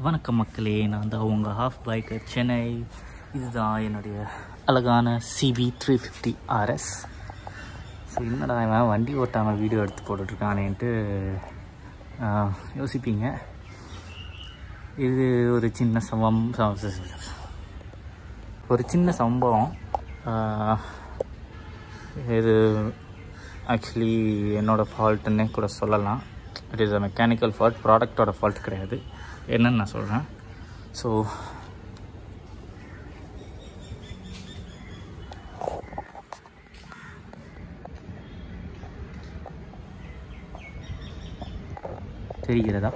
வணக்கம் மக்களே நான் தான் உங்கள் ஹாஃப் பைக்கர் சென்னை இதுதான் என்னுடைய அழகான CB three fifty R S so என்னடா இவன் வண்டி ஓட்டாமல் வீடியோ எடுத்து போட்டுட்ருக்கானேன்ட்டு ஆஹ், யோசிப்பீங்க இது ஒரு சின்ன சம்பவம் ச- ஒரு சின்ன சம்பவம் ஆஹ், இது ஆக்சுவலி என்னோட ஃபால்ட்டுன்னே கூட சொல்லலாம் it is a mechanical fault ப்ராடக்டோட ஃபால்ட் கிடையாது என்னன்னு நான் சொல்கிறேன் ஸோ தெரிகிறதா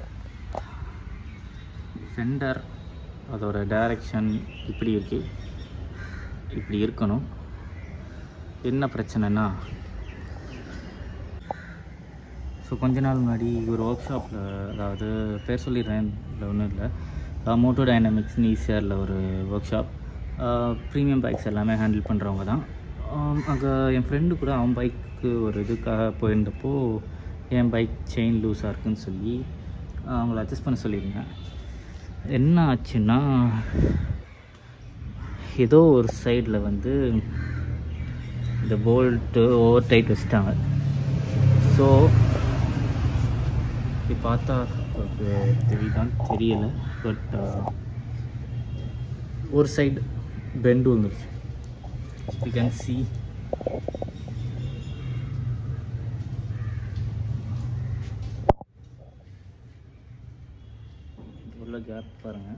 சென்டர் அதோட டைரக்ஷன் இப்படி இருக்கு இப்படி இருக்கணும் என்ன பிரச்சனைனா ஸோ கொஞ்ச நாள் முன்னாடி ஒரு ஒர்க் ஷாப்பில் அதாவது பேர் சொல்லிடுறேன் இல்லை ஒன்றும் இல்லை மோட்டோ டைனமிக்ஸ்னு ஈஸியரில் ஒரு ஒர்க் ஷாப் ப்ரீமியம் பைக்ஸ் எல்லாமே ஹேண்டில் பண்ணுறவங்க தான் அங்கே என் ஃப்ரெண்டு கூட அவன் பைக்கு ஒரு இதுக்காக போயிருந்தப்போ என் பைக் செயின் லூஸாக இருக்குன்னு சொல்லி அவங்கள அட்ஜஸ்ட் பண்ண சொல்லியிருந்தேன் என்ன ஆச்சுன்னா ஏதோ ஒரு சைடில் வந்து இந்த போல்ட்டு ஓவர் டைட் வச்சுட்டாங்க ஸோ இப்படி பார்த்தா உங்களுக்கு தெரியுதான்னு தெரியல பட் ஒரு சைடு பெண்டு வந்துருச்சு யூ கேன் சி உள்ள கேப் பாருங்க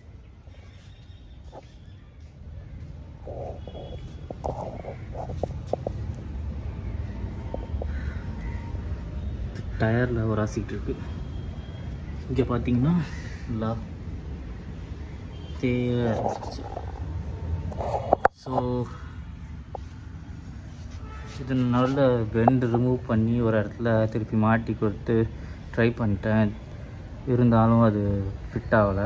டயரில் உராசிக்கிட்டு இருக்கு இங்கே பார்த்தீங்கன்னா நல்லா தேய ஆரம்பிச்சிருச்சு ஸோ இது நல்ல பெண்ட் ரிமூவ் பண்ணி ஒரு இடத்துல திருப்பி மாட்டி கொடுத்து ட்ரை பண்ணிட்டேன் இருந்தாலும் அது ஃபிட் ஆகலை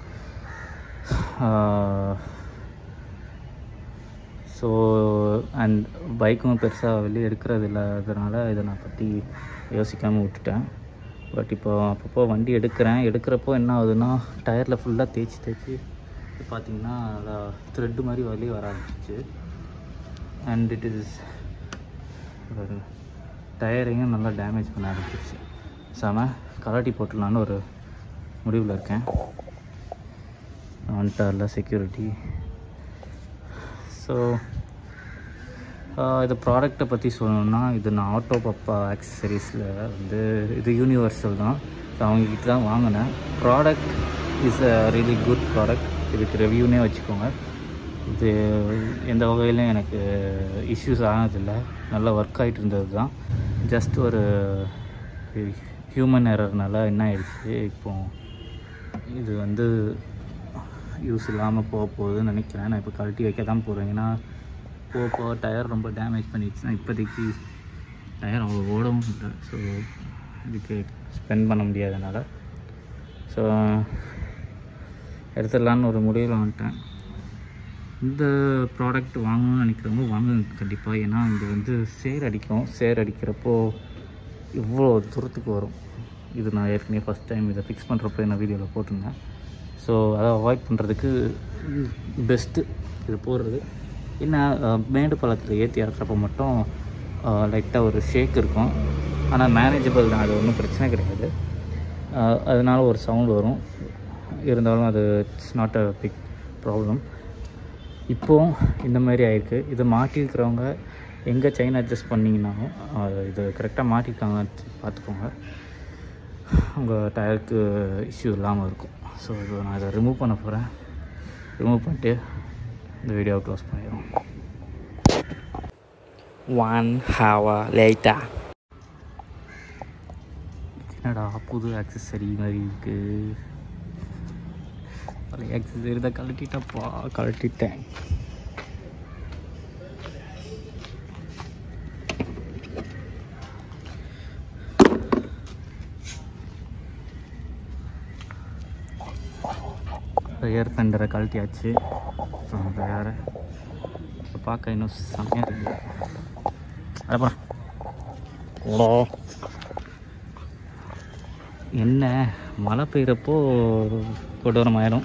ஸோ அண்ட் பைக்கும் பெருசாக வெளியே எடுக்கிறது இல்லாததுனால இதை நான் பற்றி யோசிக்காமல் விட்டுட்டேன் பட் இப்போ அப்பப்போ வண்டி எடுக்கிறேன் எடுக்கிறப்போ என்ன ஆகுதுன்னா டயரில் ஃபுல்லாக தேய்ச்சி தேய்ச்சி பார்த்தீங்கன்னா நல்லா த்ரெட்டு மாதிரி வெளியே வர ஆரம்பிச்சிச்சு அண்ட் இட் இஸ் ஒரு டயரையும் நல்லா டேமேஜ் பண்ண ஆரம்பிச்சிருச்சு செம கலாட்டி போட்டுடலான்னு ஒரு முடிவில் இருக்கேன் வந்துட்டார்ல செக்யூரிட்டி ஸோ இது ப்ராடக்ட்டை பற்றி சொல்லணும்னா இது நான் ஆட்டோ பப்பா ஆக்சசரிஸில் வந்து இது யூனிவர்சல் தான் ஸோ அவங்கக்கிட்ட தான் வாங்கினேன் product is a really good product இதுக்கு ரெவ்யூனே வச்சுக்கோங்க இது எந்த வகையிலும் எனக்கு இஷ்யூஸ் ஆனதில்லை நல்லா ஒர்க் ஆகிட்டு இருந்தது தான் ஜஸ்ட் ஒரு ஹியூமன் எரர்னால என்ன ஆயிடுச்சு இப்போ இது வந்து யூஸ் இல்லாமல் போக போகுதுன்னு நினைக்கிறேன் நான் இப்போ கழட்டி வைக்க தான் போகிறேன் ஏன்னா போக போக டயர் ரொம்ப டேமேஜ் பண்ணிடுச்சுன்னா இப்போதைக்கு டயர் அவ்வளோ ஓடவும் இல்லை ஸோ இதுக்கு ஸ்பெண்ட் பண்ண முடியாதனால ஸோ எடுத்துடலான்னு ஒரு முடிவில் வந்துட்டேன் இந்த ப்ராடக்ட் வாங்கணும்னு நினைக்கிறவங்க வாங்குங்க கண்டிப்பாக ஏன்னா இது வந்து சேர் அடிக்கும் சேர் அடிக்கிறப்போ இவ்வளோ தூரத்துக்கு வரும் இது நான் ஏற்கனவே ஃபஸ்ட் டைம் இதை ஃபிக்ஸ் பண்ணுறப்போ நான் வீடியோவில் போட்டிருந்தேன் ஸோ அதை அவாய்ட் பண்ணுறதுக்கு பெஸ்ட்டு இது போடுறது என்ன அஹ், மேடு பள்ளத்தில் ஏற்றி இறக்குறப்ப மட்டும் லைட்டாக ஒரு ஷேக் இருக்கும் ஆனால் மேனேஜபிள் தான் அது ஒன்றும் பிரச்சனை கிடையாது அஹ், அதனால ஒரு சவுண்ட் வரும் இருந்தாலும் அது it's not a big problem இப்போவும் இந்த மாதிரி ஆயிருக்கு இதை மாட்டியிருக்கிறவங்க எங்கே செயின் அட்ஜஸ்ட் பண்ணிங்கனாலும் அஹ், இது கரெக்டாக மாட்டிருக்காங்கன்னு பார்த்துக்கோங்க உங்கள் டயருக்கு இஷ்யூ இல்லாமல் இருக்கும் ஸோ இது நான் இதை ரிமூவ் பண்ண போகிறேன் ரிமூவ் பண்ணிட்டு இந்த வீடியோவை க்ளோஸ் பண்ணிடுவோம் ஒன் ஹவர் லேட்டா என்னடா புது ஆக்சசரி மாதிரி இருக்கு பழைய ஆக்சசரி தான் கழட்டிட்டப்பா கழட்டிட்டேன் ஏர் ஃபெண்டரை கழட்டியாச்சு அப்புறம் வேறு இப்போ பார்க்க இன்னும் செம்மையாக இருக்குது அடப்பா ஓடோ என்ன மழை பெய்கிறப்போ கொடூரமாயிடும்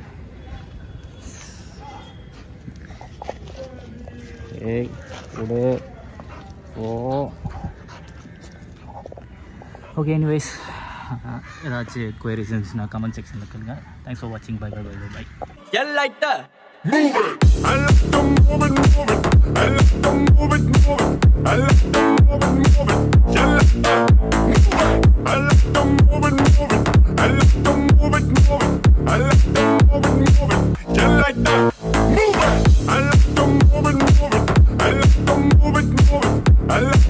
ஏய் விடு ஓ ஓகே எனிவேஸ் ஏதாச்சும் queries இருந்துச்சுன்னா கமெண்ட் செக்ஷனில் கேளுங்க தேங்க்ஸ் ஃபார் வாட்சிங் bye bye bye bye You like that? I like to move it, move it. I like to move it, move it. I like to move it, move it. You like that? Move it. I like to move it, move it. I like to move it, move it. I like to move it, move it. You like that? Move it. I like to move it, move it. I like to move it, move it. I like